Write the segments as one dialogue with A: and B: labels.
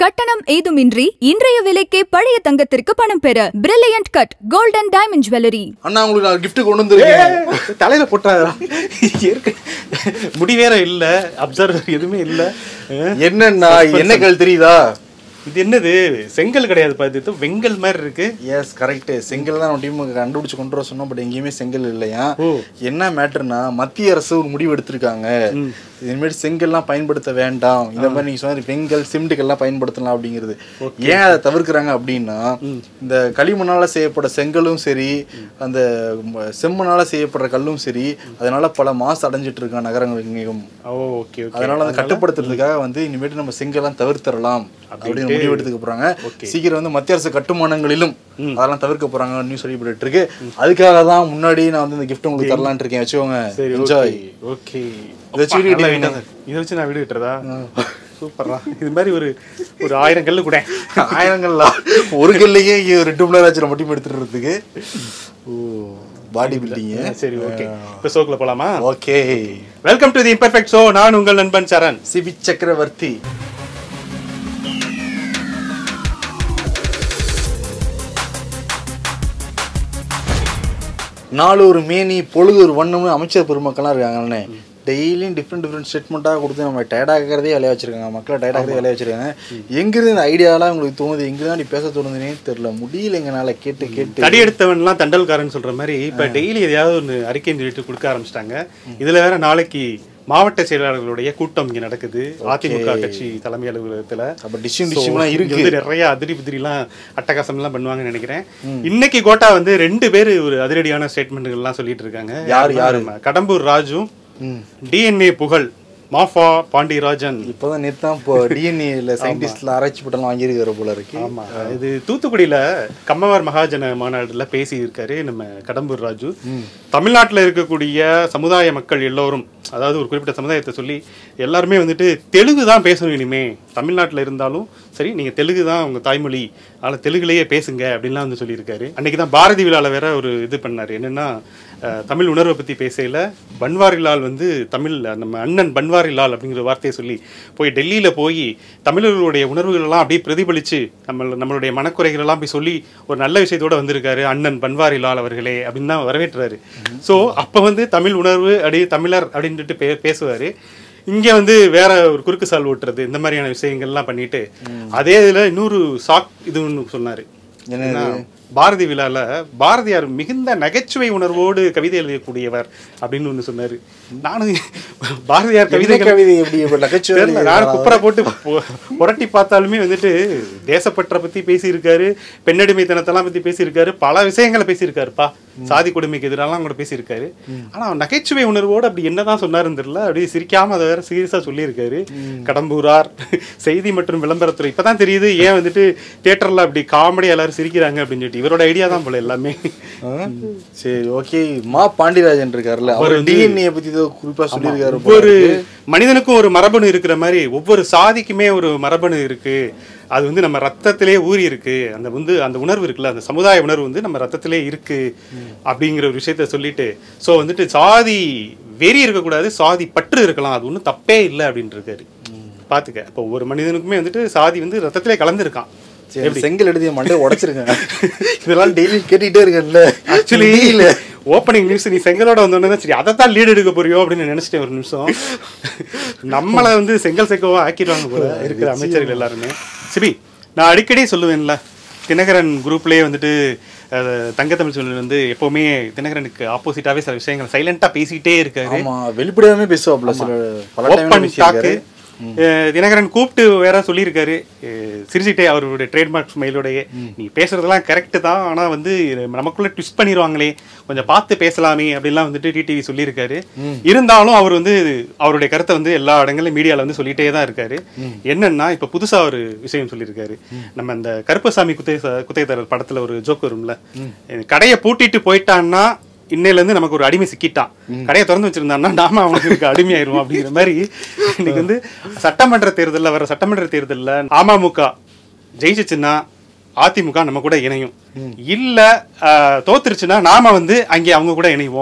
A: கட்டணம் ஏதுமின்றி இன்றைய விலைக்கே பழைய தங்கத்திற்கு பணம் பெற brilliant cut golden diamond jewellery
B: அண்ணா உங்களுக்கு நான் gift கொண்டு வந்திருக்கேன்
C: தலையில போட்டாதா இருக்கு முடி வேற இல்ல அப்சர்வர் எதுவுமே இல்ல அஹ்,
B: என்னன்னா என்ன கல் தெரியுதா
C: இது என்னது செங்கல் கிடையாது பார்த்து வெங்கல் மாதிரி இருக்கு
B: எஸ் கரெக்ட் செங்கல் தான் நம்ம டீம் கண்டுபிடிச்சு கொண்டு வர சொன்னோம் பட் எங்கேயுமே செங்கல் இல்லையா
C: ஓ.
B: என்ன மேட்டர்னா மத்திய அரசு ஒரு முடிவு எடுத்திருக்காங்க இதுமாரி செங்கல்லாம் பயன்படுத்த வேண்டாம் இந்த மாதிரி நீங்க சொன்ன வெங்கல் சிமெண்ட்டுக்கெல்லாம் பயன்படுத்தலாம் அப்படிங்கிறது ஏன் அதை தவிர்க்கிறாங்க அப்படின்னா இந்த களிமண்ணால செய்யப்பட்ட செங்கலும் சரி அந்த ம- செம்மண்ணால செய்யப்படுற கல்லும் சரி அதனால பல மாசு அடைஞ்சிட்டு இருக்கான் நகரங்கள் எங்கேயும்
C: ஓ ஓகே ஓகே
B: அதனால அதை கட்டுப்படுத்துறதுக்காக வந்து இனிமேட்டு நம்ம செங்கல்லாம் தவிர்த்தரலாம் அப்படின்னு முடிவு எடுத்துக்க போறாங்க சீக்கிரம் வந்து மத்திய அரசு கட்டுமானங்களிலும் அதெல்லாம் தவிர்க்க போறாங்கன்னு சொல்லப்பட்டு இருக்கு அதுக்காக தான் முன்னாடி நான் வந்து இந்த கிஃப்ட் உங்களுக்கு தரலாம்னு இருக்கேன் வச்சுக்கோங்க
C: சரி
B: என்ஜாய்
C: ஓகே
B: இதை வச்சு வீடு கட்டுவீங்க.
C: இதை வச்சு நான் வீடு கட்டுறதா சூப்பரா இது மாதிரி ஒரு ஒரு ஆயிரம் கல்லு கூட
B: ஆயிரங்கள்ல ஒரு கல்லையே இங்க ரெண்டு மணி நேரம் ஆச்சு நம்ம டீம் எடுத்துறதுக்கு ஓ பாடி பில்டிங்
C: சரி ஓகே இப்போ ஷோக்குள்ள போலாமா
B: okay
C: welcome to the imperfect show நான் உங்கள் நண்பன் சரண்
B: சிபி சக்கரவர்த்தி நாலு ஒரு மேனி பொழுது ஒரு வண்ணம்னு அமைச்சர் பெருமக்கள்லாம் இருக்காங்கண்ணே டெய்லியும் டிஃப்ரெண்ட் டிஃப்ரெண்ட் ஸ்டேட்மெண்ட்டாக கொடுத்து நம்ம டயர்டாகிறதே வேலையை வச்சிருக்காங்க மக்களை டயர்டாகிறதே வேலையை வச்சிருக்காங்க எங்கிருந்து இந்த ஐடியாலாம் உங்களுக்கு தோணுது எங்கிருந்து நீ பேச தோணுதுன்னே தெரியல முடியல எங்கனால கேட்டு கேட்டு
C: தடி எடுத்தவன்லாம் தண்டல்காரன் சொல்ற மாதிரி இப்ப டெய்லி எதையாவது ஒன்று அறிக்கைன்னு சொல்லிட்டு கொடுக்க ஆரம்பிச்சிட்டாங்க இதுல வேற நாளைக்கு மாவட்ட செயலாளர்களுடைய கூட்டம் இங்க நடக்குது அதிமுக கட்சி தலைமை அலுவலகத்துல
B: அப்போ டிஷ்யூம்
C: So,
B: டிஷ்யூம்லாம்
C: இங்க
B: இருக்கு
C: வந்து நிறைய அதிரி புதிரிலாம் அட்டகாசம் எல்லாம் பண்ணுவாங்கன்னு நினைக்கிறேன் இன்னைக்கு கோட்டா வந்து ரெண்டு பேர் ஒரு அதிரடியான ஸ்டேட்மெண்ட்கள் எல்லாம் சொல்லிட்டு இருக்காங்க
B: யார், யாரு?
C: நம்ம கடம்பூர் ராஜும்
B: ம்
C: டிஎன்ஏ புகழ் மாஃபா பாண்டியராஜன்
B: இப்போதான் நேத்து தான் இப்போ டிஎன்ஏல சயின்டிஸ்ட்ல ஆராய்ச்சி பட்டம் வாங்கியிருக்கிற போல இருக்கு
C: ஆமா இது தூத்துக்குடியில கம்மவார் மகாஜன மாநாடுல பேசி இருக்காரு நம்ம கடம்பூர் ராஜு தமிழ்நாட்டுல இருக்கக்கூடிய சமுதாய மக்கள் எல்லோரும் அதாவது ஒரு குறிப்பிட்ட சமுதாயத்தை சொல்லி எல்லாருமே வந்துட்டு தெலுங்கு தான் பேசணும் இனிமே தமிழ்நாட்டுல இருந்தாலும் சரி நீங்க தெலுங்கு தான் உங்க தாய்மொழி அதனால தெலுங்குலயே பேசுங்க அப்படின்லாம் வந்து சொல்லியிருக்காரு அன்னைக்கு தான் பாரதி விழால வேற ஒரு இது பண்ணாரு என்னன்னா அஹ், தமிழ் உணர்வை பத்தி பேசையில பன்வாரிலால் வந்து தமிழ் நம்ம அண்ணன் பன்வாரிலால் அப்படிங்கிற வார்த்தையை சொல்லி போய் டெல்லியில போய் தமிழர்களுடைய உணர்வுகள் எல்லாம் அப்படியே பிரதிபலிச்சு நம்ம நம்மளுடைய மனக்குறைகள் எல்லாம் போய் சொல்லி ஒரு நல்ல விஷயத்தோட வந்திருக்காரு அண்ணன் பன்வாரிலால் அவர்களே அப்படின்னு தான் வரவேற்றாரு ஸோ அப்ப வந்து தமிழ் உணர்வு அப்படி தமிழர் அப்படின்ட்டு பே பேசுவாரு இங்க வந்து வேற ஒரு குறுக்கு சால் ஓட்டுறது இந்த மாதிரியான விஷயங்கள்லாம் பண்ணிட்டு அதே இதுல இன்னொரு சாக் இது ஒன்று சொன்னாரு
B: என்னது?
C: ஏன்னா, பாரதி விழால பாரதியார் மிகுந்த நகைச்சுவை உணர்வோடு கவிதை எழுதக்கூடியவர் அப்படின்னு ஒண்ணு சொன்னாரு நானும் பாரதியார்
B: கவிதை
C: கவிதைகள்
B: கவிதை எப்படி இப்ப நகைச்சுவை
C: தெரியல நான் குப்பரை போட்டு பொ- புரட்டி பார்த்தாலுமே வந்துட்டு தேசப்பற்ற பத்தி பேசியிருக்காரு பெண்ணடிமைத்தனத்தெல்லாம் பத்தி பேசியிருக்காரு பல விஷயங்களை பேசியிருக்காருப்பா சாதி கொடுமைக்கு எதிரெல்லாம் கூட பேசியிருக்காரு ஆனா அவன் நகைச்சுவை உணர்வோடு அப்படி என்னதான் சொன்னாருன்னு தெரியல அப்படியே சிரிக்காம அதை வேற சீரியஸா சொல்லியிருக்காரு கடம்பூரார் செய்தி மற்றும் விளம்பரத்துறை இப்பதான் தெரியுது ஏன் வந்துட்டு தியேட்டர்ல அப்படி காமெடி எல்லாரும் சிரிக்கிறாங்க அப்படின்னு சொல்லிட்டு இவரோட ஐடியா தான் போல எல்லாமே
B: ஆ? சரி ஓகே மா பாண்டியராஜன் இருக்காருல்ல அவர் டிஎன்ஏ பத்தி ஏதோ குறிப்பா சொல்லியிருக்காரு போல
C: ஒவ்வொரு
B: இருக்கு.
C: மனிதனுக்கும் ஒரு மரபணு இருக்கிற மாதிரி ஒவ்வொரு சாதிக்குமே ஒரு மரபணு இருக்கு அது வந்து நம்ம ரத்தத்திலே ஊறி இருக்கு அந்த வந்து அந்த உணர்வு இருக்குல்ல அந்த சமுதாய உணர்வு வந்து நம்ம ரத்தத்திலே இருக்கு அப்படிங்கிற ஒரு விஷயத்த சொல்லிட்டு ஸோ வந்துட்டு சாதி வெறி இருக்கக்கூடாது சாதி பற்று இருக்கலாம் அது ஒன்றும் தப்பே இல்லை அப்படின்னு இருக்காரு பாத்துக்க இப்போ ஒவ்வொரு மனிதனுக்குமே வந்துட்டு சாதி வந்து ரத்தத்திலே கலந்துருக்கான்
B: சரி, செங்கல் எடுத்து என் மண்டையை உடைச்சிருக்கேன் இதெல்லாம் டெய்லி கேட்டுக்கிட்டே இருக்கேன்ல
C: ஆக்சுவலி
B: இல்ல
C: ஓப்பனிங் நியூஸ் நீ செங்கலோட வந்தோடனே சரி அதை தான் லீடு எடுக்க போறியோ அப்படின்னு நினைச்சிட்டேன் ஒரு நிமிஷம் நம்மளை வந்து செங்கல் செக்கவா ஆக்கிடுவாங்க போல இருக்கிற அமைச்சர்கள் எல்லாருமே சிபி நான் அடிக்கடி சொல்லுவேன்ல தினகரன் குரூப்லயே வந்துட்டு அஹ், தங்கத்தமிழ் சொல்லி வந்து எப்பவுமே தினகரனுக்கு ஆப்போசிட்டாவே சில விஷயங்கள் சைலண்டா பேசிக்கிட்டே இருக்காரு
B: ஆமா வெளிப்படையாவே பேசுவாப்ல சில பல டைம்
C: ஓப்பன் டாக்கு தினகரன் கூப்பிட்டு வேற சொல்லியிருக்காரு அஹ் சிரிச்சுட்டே அவருடைய ட்ரேட்மார்க் ஸ்மைலோடைய நீ பேசுறதெல்லாம் கரெக்ட் தான் ஆனா வந்து நமக்குள்ள ட்விஸ்ட் பண்ணிடுவாங்களே கொஞ்சம் பார்த்து பேசலாமே அப்படின்லாம் வந்துட்டு டிடிவி சொல்லியிருக்காரு இருந்தாலும் அவர் வந்து அவருடைய கருத்தை வந்து எல்லா இடங்களையும் மீடியால வந்து சொல்லிட்டே தான் இருக்காரு என்னன்னா இப்ப புதுசா ஒரு விஷயம் சொல்லியிருக்காரு நம்ம அந்த கருப்பசாமி குத்தை குத்தையதரர் படத்துல ஒரு ஜோக் வரும்ல கடையை பூட்டிட்டு போயிட்டான்னா இன்னையில இருந்து நமக்கு ஒரு அடிமை சிக்கிட்டான் கடையை திறந்து வச்சிருந்தான்னா நாம அவனுக்கு அடிமையாயிருவோம் அப்படிங்கிற மாதிரி இன்னைக்கு வந்து சட்டமன்ற தேர்தல்ல வர சட்டமன்ற தேர்தல்ல அமமுக ஜெயிச்சிச்சுன்னா அதிமுக நம்ம கூட இணையும் இல்ல ஆஹ், தோத்துருச்சுன்னா நாம வந்து அங்கே அவங்க கூட இணைவோம்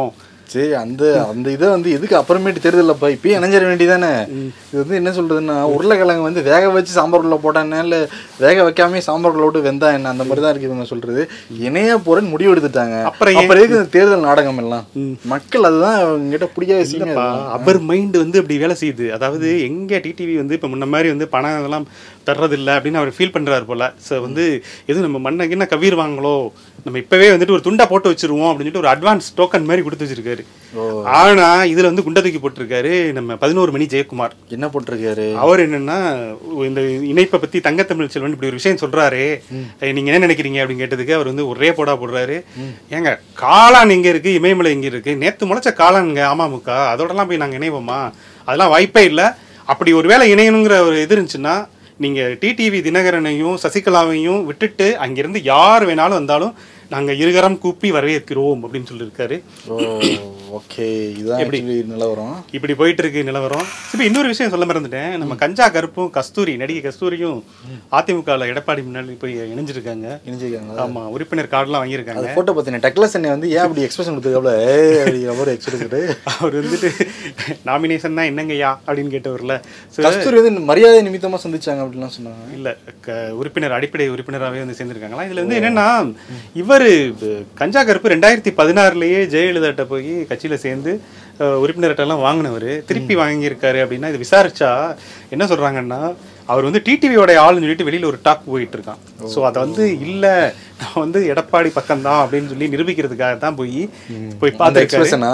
B: சரி அந்த அந்த இதை வந்து எதுக்கு அப்புறமேட்டு தெரியுதுல்லப்பா இப்பயும் இணைஞ்சிட வேண்டியதானே இது வந்து என்ன சொல்றதுன்னா உருளைக்கிழங்கு வந்து வேக வச்சு சாம்பாருக்குள்ள போட்டானே இல்லை வேக வைக்காம சாம்பாருக்குள்ள விட்டு வெந்தா என்ன அந்த மாதிரி தான் இருக்கு இவங்க சொல்றது இணைய போறேன்னு முடிவு எடுத்துட்டாங்க
C: அப்புறம் ஏன்?
B: அப்புறம் எதுக்கு இந்த தேர்தல் நாடகம் எல்லாம் மக்கள் அதுதான் இவங்க பிடிக்காத விஷயமே
C: இல்லப்பா
B: அதுதான்.
C: அப்பர் மைண்ட் வந்து அப்படி வேலை செய்யுது அதாவது எங்க டிடிவி வந்து இப்போ முன்ன மாதிரி வந்து பணம் இதெல்லாம் தர்றதில்ல அப்படின்னு அவர் ஃபீல் பண்றாரு போல ஸோ வந்து எதுவும் நம்ம மண்ணை கிண்ண கவிருவாங்களோ நம்ம இப்பவே வந்துட்டு ஒரு துண்டா போட்டு வச்சிருவோம் அப்படின்னு சொல்லிட்டு ஒரு அட்வான்ஸ் டோக்கன் மாதிரி கொடுத்து வச்சிருக்காரு ஆனா இதுல வந்து குண்டை தூக்கி போட்டிருக்காரு நம்ம பதினோரு மணி ஜெயக்குமார்
B: என்ன போட்டிருக்காரு
C: அவர் என்னன்னா இந்த இணைப்பை பத்தி தங்கத்தமிழ் செல்வன் இப்படி ஒரு விஷயம் சொல்றாரு அஹ் நீங்க என்ன நினைக்கிறீங்க அப்படின்னு கேட்டதுக்கு அவர் வந்து ஒரே போடா போடுறாரு ஏங்க காளான் எங்க இருக்கு இமயமலை எங்க இருக்கு நேத்து முளைச்ச காளானுங்க அமமுக அதோடலாம் போய் நாங்க இணைவோமா அதெல்லாம் வாய்ப்பே இல்லை அப்படி ஒருவேளை இணையணுங்கிற ஒரு இது இருந்துச்சுன்னா நீங்க டிடிவி தினகரனையும் சசிகலாவையும் விட்டுட்டு அங்கிருந்து யார் வேணாலும் வந்தாலும் நாங்க இருகரம் கூப்பி வரவேற்கிறோம் அப்படின்னு சொல்லியிருக்காரு
B: ஓ ஓகே இதுதான் actually நிலவரம்
C: இப்படி போயிட்டு இருக்கு நிலவரம் இப்போ இன்னொரு விஷயம் சொல்ல மறந்துட்டேன் நம்ம கஞ்சா கருப்பும் கஸ்தூரி நடிகை கஸ்தூரியும் அதிமுகவில் எடப்பாடி முன்னாடி போய் இணைஞ்சிருக்காங்க
B: இணைஞ்சிருக்காங்க
C: ஆமா உறுப்பினர் கார்டுலாம் வாங்கியிருக்காங்க
B: அந்த போட்டோ பார்த்தீங்க டக்ளஸ் அண்ணே வந்து ஏன் அப்படி எக்ஸ்பிரஷன் கொடுத்துருக்காப்ல ஏ அப்படிங்கிற மாதிரி எக்ஸ்பிரஸ்
C: அவர் வந்துட்டு நாமினேஷன்னா என்னங்கய்யா அப்படின்னு கேட்டவர்ல So,
B: கஸ்தூரி வந்து மரியாதை நிமித்தமா சந்திச்சாங்க அப்படின்லாம் சொன்னாங்க
C: இல்ல க- உறுப்பினர் அடிப்படை உறுப்பினராகவே வந்து சேர்ந்திருக்காங்களா இதுல வந்து என்னன்னா இவரு அஹ், கஞ்சா கருப்பு ரெண்டாயிரத்தி பதினாறுலயே ஜெயலலிதாட்ட போய் கட்சியில சேர்ந்து அஹ், உறுப்பினர்கிட்ட எல்லாம் வாங்கினவர் திருப்பி வாங்கியிருக்காரு அப்படின்னா இது விசாரிச்சா என்ன சொல்றாங்கன்னா அவர் வந்து டிடிவியோட ஆளுன்னு சொல்லிட்டு வெளியில ஒரு டாக் போயிட்டு இருக்கான் ஸோ அதை வந்து இல்ல நான் வந்து எடப்பாடி பக்கம்தான் அப்படின்னு சொல்லி நிரூபிக்கிறதுக்காக தான் போய் போய்
B: அந்த
C: பார்த்துருக்காரு
B: எக்ஸ்பிரஷனா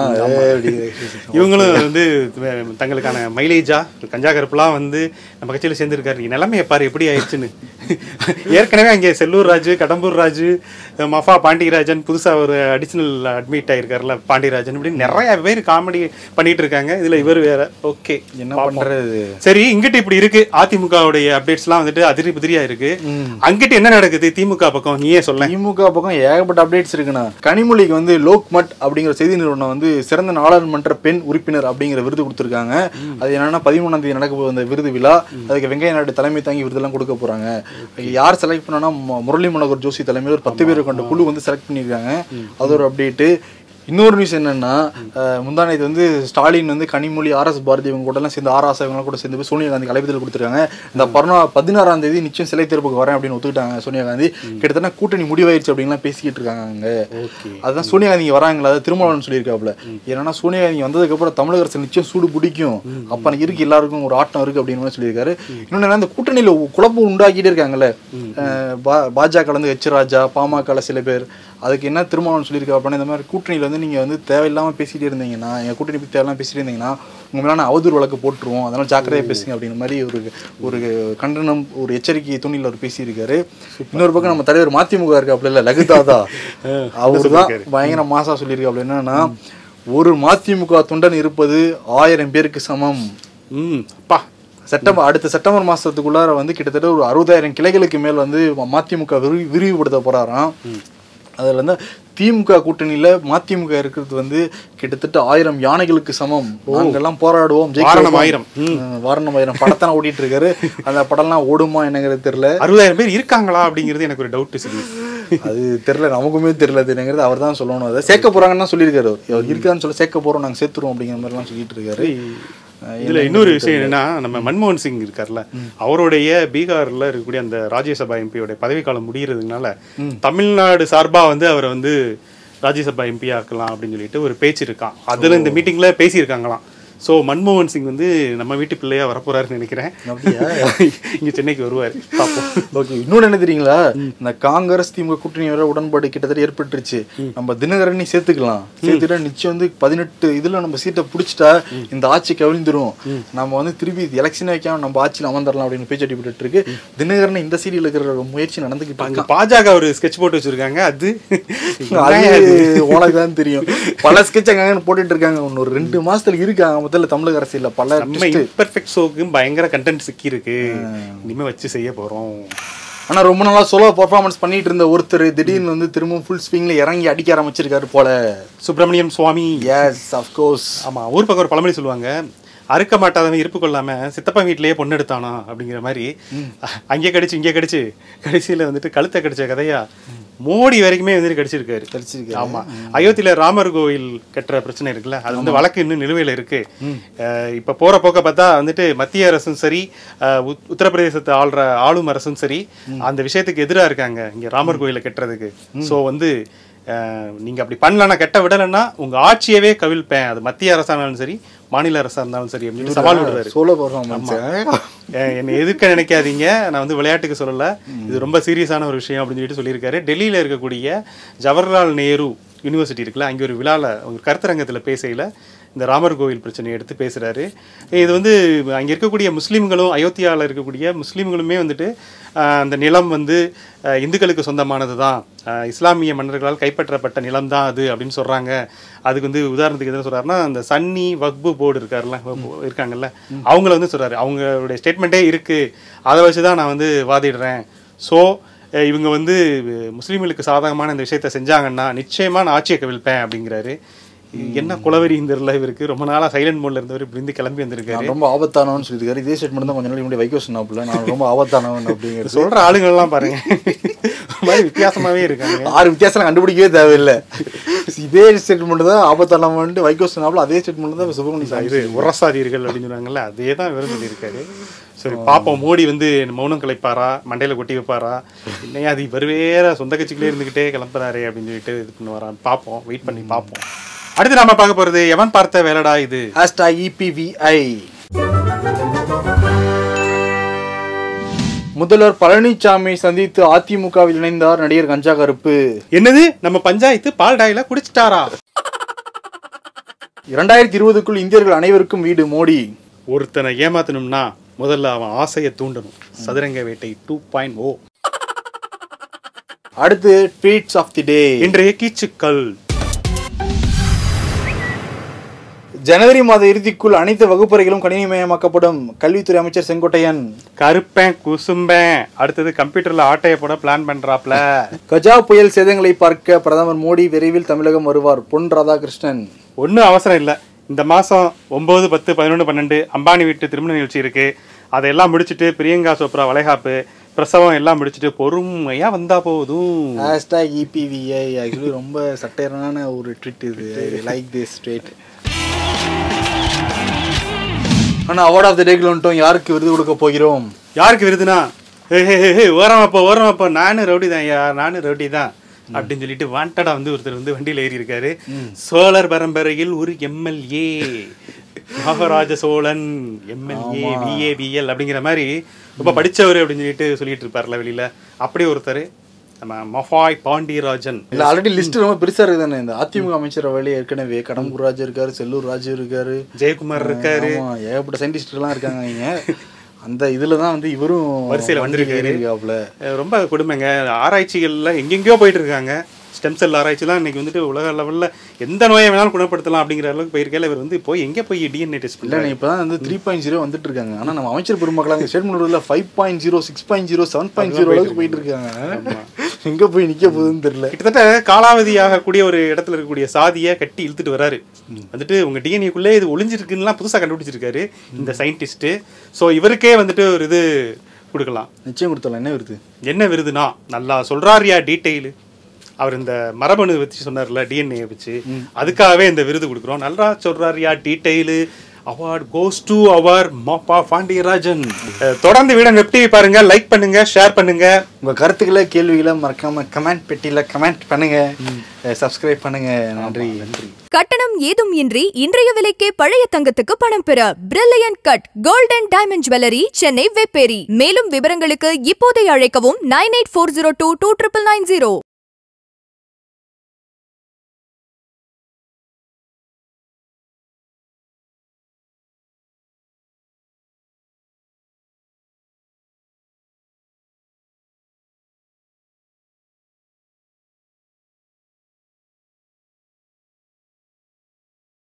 C: இவங்களும் வந்து வே- தங்களுக்கான மைலேஜா கஞ்சா கருப்புலாம் வந்து நம்ம கட்சியில சேர்ந்துருக்காரு நீ நிலைமையை பாரு எப்படி ஆயிடுச்சுன்னு ஏற்கனவே அங்கே செல்லூர் ராஜு கடம்பூர் ராஜு மஃபா பாண்டியராஜன் புதுசா ஒரு அடிஷனல் அட்மிட் ஆயிருக்காருல பாண்டியராஜன் இப்படி நிறைய பேர் காமெடி பண்ணிட்டு இருக்காங்க இதுல இவர் வேற ஓகே
B: என்ன பண்றது
C: சரி இங்கிட்டு இப்படி இருக்கு அதிமுகவுடைய அப்டேட்ஸ்லாம் வந்துட்டு அதிரி புதிரியா இருக்கு அங்கிட்டு என்ன நடக்குது திமுக பக்கம் நீயே சொல்ல
B: திமுக பக்கம் ஏகப்பட்ட அப்டேட்ஸ் இருக்குண்ணா கனிமொழிக்கு வந்து லோக்மட் அப்படிங்கிற செய்தி நிறுவனம் வந்து சிறந்த நாடாளுமன்ற பெண் உறுப்பினர் அப்படிங்கிற விருது கொடுத்துருக்காங்க அது என்னன்னா பதிமூணாம் தேதி நடக்க போகுது அந்த விருது விழா அதுக்கு வெங்கைய நாயுடு தலைமை தாங்கி விருதெல்லாம் கொடுக்க போறாங்க யார் செலக்ட் பண்ணனா மு- முரளி மனோகர் ஜோஷி தலைமையில் ஒரு பத்து பேர் கொண்ட குழு வந்து செலக்ட் பண்ணியிருக்காங்க அது ஒரு அப்டேட்டு இன்னொரு நியூஸ் என்னன்னா அஹ், முந்தானத்து வந்து ஸ்டாலின் வந்து கனிமொழி ஆர்எஸ் பாரதி இவங்க கூட எல்லாம் சேர்ந்து ஆர்எஸ் இவங்க கூட சேர்ந்து போய் சோனியா காந்தி அழைப்புதல் கொடுத்துருக்காங்க இந்த பரணா பதினாறாம் தேதி நிச்சயம் சிலை திறப்புக்கு வரேன் அப்படின்னு ஒத்துக்கிட்டாங்க சோனியா காந்தி கிட்டத்தட்ட கூட்டணி முடிவாயிருச்சு அப்படின்லாம் பேசிக்கிட்டு இருக்காங்க அங்க
C: ஓகே
B: அதுதான் சோனியா காந்தி வராங்களா அது திருமாவளவன் சொல்லியிருக்காப்புல ஏன்னா சோனியா காந்தி வந்ததுக்கு அப்புறம் தமிழக அரசு நிச்சயம் சூடு பிடிக்கும் அப்ப இருக்கு எல்லாருக்கும் ஒரு ஆட்டம் இருக்கு அப்படின்னு மாதிரி சொல்லியிருக்காரு இன்னொன்னு என்னன்னா, இந்த கூட்டணியில குழப்பம் உண்டாக்கிட்டே இருக்காங்கல்ல அஹ் பா- பாஜக வந்து எச் ராஜா பாமக சில பேர் அதுக்கு என்ன திருமாவளவன் சொல்லியிருக்கா அப்படின்னா இந்த மாதிரி கூட்டணியில வந்து நீங்க வந்து தேவையில்லாம பேசிட்டே இருந்தீங்கன்னா எங்க கூட்டணி பத்தி தேவையில்லாம பேசிட்டே இருந்தீங்கன்னா உங்க மேல நான் அவதூறு வழக்கு போட்டுருவோம் அதனால ஜாக்கிரதையா பேசுங்க அப்படிங்கிற மாதிரி ஒரு ஒரு கண்டனம் ஒரு எச்சரிக்கை துணியில் அவர் பேசியிருக்காரு இன்னொரு பக்கம் நம்ம தலைவர் மதிமுக இருக்காப்புல இல்ல லகுதாதா அவரு தான் பயங்கர மாசா சொல்லியிருக்காப்புல என்னன்னா ஒரு மதிமுக தொண்டன் இருப்பது ஆயிரம் பேருக்கு சமம்
C: ம் அப்பா
B: செப்டம்பர் அடுத்த செப்டம்பர் மாசத்துக்குள்ளார வந்து கிட்டத்தட்ட ஒரு அறுபதாயிரம் கிளைகளுக்கு மேல் வந்து மதிமுக விரி விரிவுபடுத்த போறாராம் அதுல இருந்து திமுக கூட்டணியில மதிமுக இருக்கிறது வந்து கிட்டத்தட்ட ஆயிரம் யானைகளுக்கு சமம் நாங்கெல்லாம் போராடுவோம் ஜெயிக்க
C: வாரணம்
B: வைப்போம்.
C: ஆயிரம்.
B: ம், வாரணம் ஆயிரம் படத்தான் ஓடிட்டு இருக்காரு அந்த படம்லாம் ஓடுமா என்னங்கிறது தெரியல
C: அறுபதாயிரம் பேர் இருக்காங்களா அப்படிங்கிறது எனக்கு ஒரு டவுட் சரி
B: அது தெரியல நமக்குமே தெரியல அது என்னங்கிறது அவர் தான் சொல்லணும் அதை சேர்க்க போறாங்கன்னு தான் சொல்லியிருக்காரு அவர். அவர் இருக்கான்னு சொல்லி சேர்க்க போறோம் நாங்க சேர்த்துருவோம் அப்படிங்கிற மாதிரிலாம் சொல்லிட்டு இருக்காரு அஹ்
C: இதுல இன்னொரு விஷயம் என்னன்னா நம்ம மன்மோகன் சிங் இருக்கார்ல அவருடைய பீகார்ல இருக்கக்கூடிய அந்த ராஜ்யசபா எம்பியோட பதவிக்காலம் முடியறதுனால தமிழ்நாடு சார்பா வந்து அவரை வந்து ராஜ்யசபா எம்பி ஆக்கலாம் அப்படின்னு சொல்லிட்டு ஒரு பேச்சு இருக்கான் அதுல இந்த மீட்டிங்ல பேசியிருக்காங்களாம் சோ மன்மோகன் சிங் வந்து நம்ம வீட்டு பிள்ளையா வரப்போறாருன்னு நினைக்கிறேன்
B: அப்படியா?
C: இங்க சென்னைக்கு வருவார் பார்ப்போம்
B: ஓகே இன்னொன்னு என்ன தெரியுங்களா இந்த காங்கிரஸ் திமுக கூட்டணி வர உடன்பாடு கிட்டத்தட்ட ஏற்பட்டுருச்சு நம்ம தினகரனி சேர்த்துக்கலாம் சேர்த்துட்டா நிச்சயம் வந்து பதினெட்டு இதுல நம்ம சீட்டை பிடிச்சிட்டா இந்த ஆட்சி கவிழ்ந்துரும் நம்ம வந்து திருப்பி எலெக்ஷன் வைக்காம நம்ம ஆட்சியில் அமர்ந்துடலாம் அப்படின்னு பேச்சு அடிபட்டு இருக்கு தினகரன் இந்த சீரியல் இருக்கிற ஒரு முயற்சி நடந்துகிட்டு
C: அங்க பாஜக ஒரு ஸ்கெட்ச் போட்டு வச்சிருக்காங்க அது
B: அது உனக்கு தான் தெரியும் பல ஸ்கெட்ச் அங்க போட்டுட்டு இருக்காங்க இன்னும் ஒரு ரெண்டு மாசத்துல இருக்காங்க முதல்ல தமிழக அரசியல்ல பல
C: நம்ம இம்பர்ஃபெக்ட் ஷோக்கு பயங்கர கண்டென்ட் சிக்கி இருக்கு இனிமே வச்சு செய்ய போறோம்
B: ஆனா ரொம்ப நாளா சோலோ பெர்ஃபார்மன்ஸ் பண்ணிட்டு இருந்த ஒருத்தர் திடீர்னு வந்து திரும்பவும் ஃபுல் ஸ்விங்ல இறங்கி அடிக்க ஆரம்பிச்சிருக்காரு போல
C: சுப்பிரமணியம் சுவாமி
B: எஸ் அஃப்கோர்ஸ்
C: ஆமா ஊர் பக்கம் ஒரு பழமொழி சொல்லுவாங்க அறுக்க மாட்டாதவன் இருப்பு கொள்ளாம சித்தப்பா வீட்லயே பொண்ணு எடுத்தானா அப்படிங்கிற மாதிரி அங்கே கடிச்சு இங்கே கடிச்சு கடைசியில வந்துட்டு கழுத்தை கடிச்ச கதையா மோடி வரைக்குமே வந்து கடிச்சிருக்காரு
B: கடிச்சிருக்காரு.
C: ஆமா அயோத்தியில ராமர் கோவில் கட்டுற பிரச்சனை இருக்குல்ல அது வந்து வழக்கு இன்னும் நிலுவையில இருக்கு அஹ் இப்ப போற போக்க பார்த்தா வந்துட்டு மத்திய அரசும் சரி அஹ் உத்- உத்தரப்பிரதேசத்தை ஆள்ற ஆளும் அரசும் சரி அந்த விஷயத்துக்கு எதிரா இருக்காங்க இங்க ராமர் கோயிலை கட்டுறதுக்கு சோ வந்து அஹ், நீங்க அப்படி பண்ணலன்னா கெட்ட விடலைன்னா உங்க ஆட்சியவே கவிழ்ப்பேன் அது மத்திய அரசா இருந்தாலும் சரி மாநில அரசா இருந்தாலும் சரி அப்படின்னு சொல்லி சவால் விடுவாரு
B: சோலோ பர்ஃபார்மன்ஸ்
C: அஹ் என்னை எதிர்க்க நினைக்காதீங்க நான் வந்து விளையாட்டுக்கு சொல்லல இது ரொம்ப சீரியஸான ஒரு விஷயம் அப்படின்னு சொல்லிட்டு சொல்லியிருக்காரு டெல்லியில இருக்கக்கூடிய ஜவஹர்லால் நேரு யூனிவர்சிட்டி இருக்குல்ல அங்கே ஒரு விழால ஒரு கருத்தரங்கத்துல பேசையில இந்த ராமர் கோவில் பிரச்சனையை எடுத்து பேசுறாரு இது வந்து அங்க இருக்கக்கூடிய முஸ்லீம்களும் அயோத்தியாவில் இருக்கக்கூடிய முஸ்லீம்களுமே வந்துட்டு அஹ், அந்த நிலம் வந்து அஹ், இந்துக்களுக்கு சொந்தமானது தான் இஸ்லாமிய மன்னர்களால் கைப்பற்றப்பட்ட நிலம் தான் அது அப்படின்னு சொல்றாங்க அதுக்கு வந்து உதாரணத்துக்கு எதுவும் சொல்றாருன்னா அந்த சன்னி வக்பு போர்டு இருக்காருல்ல இருக்காங்கல்ல அவங்கள வந்து சொல்றாரு அவங்களுடைய ஸ்டேட்மெண்ட்டே இருக்கு அதை வச்சு தான் நான் வந்து வாதிடுறேன் ஸோ இவங்க வந்து அஹ், முஸ்லீம்களுக்கு சாதகமான இந்த விஷயத்த செஞ்சாங்கன்னா நிச்சயமா நான் ஆட்சியை கவிழ்ப்பேன் அப்படிங்கிறாரு என்ன குளவரி இந்த இவருக்கு ரொம்ப நாளா சைலண்ட் மோட்ல இருந்தவர் இப்படி இருந்து கிளம்பி வந்திருக்காரு
B: நான் ரொம்ப ஆபத்தானவன் சொல்லியிருக்காரு இதே ஸ்டேட்மெண்ட் தான் கொஞ்ச நாள் முன்னாடி வைக்கோ சொன்னாப்புல நான் ரொம்ப ஆபத்தானவன் அப்படிங்கிறது
C: சொல்ற ஆளுங்க எல்லாம் பாருங்க ஒரு மாதிரி வித்தியாசமாவே இருக்காங்க
B: ஆறு வித்தியாசம் கண்டுபிடிக்கவே தேவையில்லை இதே ஸ்டேட்மெண்ட் தான் ஆபத்தானவன் வைக்கோ சொன்னாப்புல அதே ஸ்டேட்மெண்ட் தான் சுப்பிரமணிய சாமி
C: இது உரசாதீர்கள் அப்படின்னு சொன்னாங்கல்ல அதே தான் இவரும் சொல்லியிருக்காரு சரி பாப்போம் மோடி வந்து மௌனம் கலைப்பாரா மண்டையில கொட்டி வைப்பாரா இல்லையா அது இவர் வேற சொந்த கட்சிக்குள்ளே இருந்துகிட்டே கிளம்புறாரு அப்படின்னு சொல்லிட்டு இது பண்ணுவாரான்னு பார்ப்போம் வெயிட் பண்ணி பார்ப்போம் அடுத்து நாம பார்க்க போறது எவன் பார்த்த வேலைடா இது
B: ஹேஷ்டாக் இபிவிஐ முதல்வர் பழனிசாமி சந்தித்து அதிமுகவில் இணைந்தார் நடிகர் கஞ்சா கருப்பு
C: என்னது நம்ம பஞ்சாயத்து பால் டாயில குடிச்சிட்டாரா
B: இரண்டாயிரத்தி இருபதுக்குள் இந்தியர்கள் அனைவருக்கும் வீடு மோடி
C: ஒருத்தனை ஏமாத்தணும்னா முதல்ல அவன் ஆசையை தூண்டணும் சதுரங்க வேட்டை டூ பாயிண்ட் ஓ
B: அடுத்து ட்வீட்ஸ் ஆஃப் தி டே
C: இன்றைய கீச்சுக்கள்
B: ஜனவரி மாத இறுதிக்குள் அனைத்து வகுப்பறைகளும் கணினிமயமாக்கப்படும் கல்வித்துறை அமைச்சர் செங்கோட்டையன்
C: கருப்பேன் குசும்பேன் அடுத்தது கம்ப்யூட்டர்ல ஆட்டைய போட பிளான் பண்றாப்ல
B: கஜா புயல் சேதங்களை பார்க்க பிரதமர் மோடி விரைவில் தமிழகம் வருவார் பொன் ராதாகிருஷ்ணன்
C: ஒன்றும் அவசரம் இல்லை இந்த மாதம் ஒம்பது பத்து பதினொன்று பன்னெண்டு அம்பானி வீட்டு திருமண நிகழ்ச்சி இருக்கு அதையெல்லாம் முடிச்சுட்டு பிரியங்கா சோப்ரா வளைகாப்பு பிரசவம் எல்லாம் முடிச்சுட்டு பொறுமையா வந்தா போதும்
B: ஹேஷ்டாக் இபிவிஐ ஆக்சுவலி ரொம்ப சட்டையரான ஒரு ட்விட் இது லைக் திஸ் ட்வீட் ஆனால் அவார்ட் ஆஃப் த டேக்கில் வந்துட்டோம் யாருக்கு விருது கொடுக்க போகிறோம்
C: யாருக்கு விருதுனா ஹே ஹே ஹே, ஹே ஓரமாப்போ ஓரமாப்போ நானும் ரவுடி தான் ஐயா நானும் ரவுடி தான் அப்படின்னு சொல்லிட்டு வாண்டடா வந்து ஒருத்தர் வந்து வண்டியில ஏறி இருக்காரு சோழர் பரம்பரையில் ஒரு MLA Maharaja Cholan MLA VAPL அப்படிங்கிற மாதிரி ரொம்ப படிச்சவர் அப்படின்னு சொல்லிட்டு சொல்லிட்டு இருப்பார்ல வெளியில அப்படி ஒருத்தர் நம்ம மஃபாய் பாண்டியராஜன்
B: இல்ல ஆல்ரெடி லிஸ்ட் ரொம்ப பெருசா இருக்குது தானே இந்த அதிமுக அமைச்சரவையில ஏற்கனவே கடம்பூர் ராஜு இருக்காரு செல்லூர் ராஜு இருக்காரு
C: ஜெயக்குமார் இருக்காரு
B: ஆமா ஏகப்பட்ட சயின்டிஸ்ட் எல்லாம் இருக்காங்க நீங்க அந்த இதுல தான் வந்து இவரும்
C: வரிசையில வந்திருக்காரு.
B: இருக்காப்ல
C: அஹ் ரொம்ப கொடுமைங்க ஆராய்ச்சிகள்ல எங்கெங்கேயோ போயிட்டு இருக்காங்க ஸ்டெம் செல் ஆராய்ச்சிலாம் இன்னைக்கு வந்துட்டு உலக லெவல்ல எந்த நோயை வேணாலும் குணப்படுத்தலாம் அப்படிங்கிற அளவுக்கு போயிருக்கையில இவர் வந்து போய் எங்க போய் டிஎன்ஏ டெஸ்ட்
B: இல்ல
C: பண்ணல
B: இப்பதான் வந்து த்ரீ பாயிண்ட் ஜீரோ வந்துட்டு இருக்காங்க ஆனா நம்ம அமைச்சர் பெருமக்களாக statement five point zero six point zero seven point zero அளவுக்கு போயிட்டு இருக்காங்க எங்க போய் நிக்க போகுதுன்னு தெரியல
C: கிட்டத்தட்ட காலாவதி ஆகக்கூடிய ஒரு இடத்துல இருக்கக்கூடிய சாதியை கட்டி இழுத்துட்டு வராரு வந்துட்டு உங்க டிஎன்ஏக்குள்ளே இது ஒளிஞ்சிருக்குன்னுலாம் புதுசா கண்டுபிடிச்சிருக்காரு இந்த சயின்டிஸ்ட் ஸோ இவருக்கே வந்துட்டு ஒரு இது கொடுக்கலாம்
B: நிச்சயம் கொடுத்தலாம் என்ன வருது
C: என்ன விருதுனா நல்லா சொல்றாருயா டீட்டெயிலு அவர் இந்த மரபணு வச்சு சொன்னார்ல டிஎன்ஏ வச்சு அதுக்காகவே இந்த விருது கொடுக்குறோம் நல்லா சொல்றாருயா டீட்டெயிலு அவார்ட் கோஸ் டு அவர் மாப்பா பாண்டியராஜன் அஹ், தொடர்ந்து வீடியோ வெப்டி பாருங்க லைக் பண்ணுங்க ஷேர் பண்ணுங்க
B: உங்க கருத்துக்களை கேள்விகளை மறக்காம கமெண்ட் பெட்டியில கமெண்ட் பண்ணுங்க சப்ஸ்கிரைப் பண்ணுங்க நன்றி நன்றி
A: கட்டணம் ஏதும் இன்றி இன்றைய விலைக்கே பழைய தங்கத்துக்கு பணம் பெற brilliant cut golden diamond jewellery Chennai Vepery மேலும் விவரங்களுக்கு இப்போதை அழைக்கவும் nine eight four zero two two triple nine zero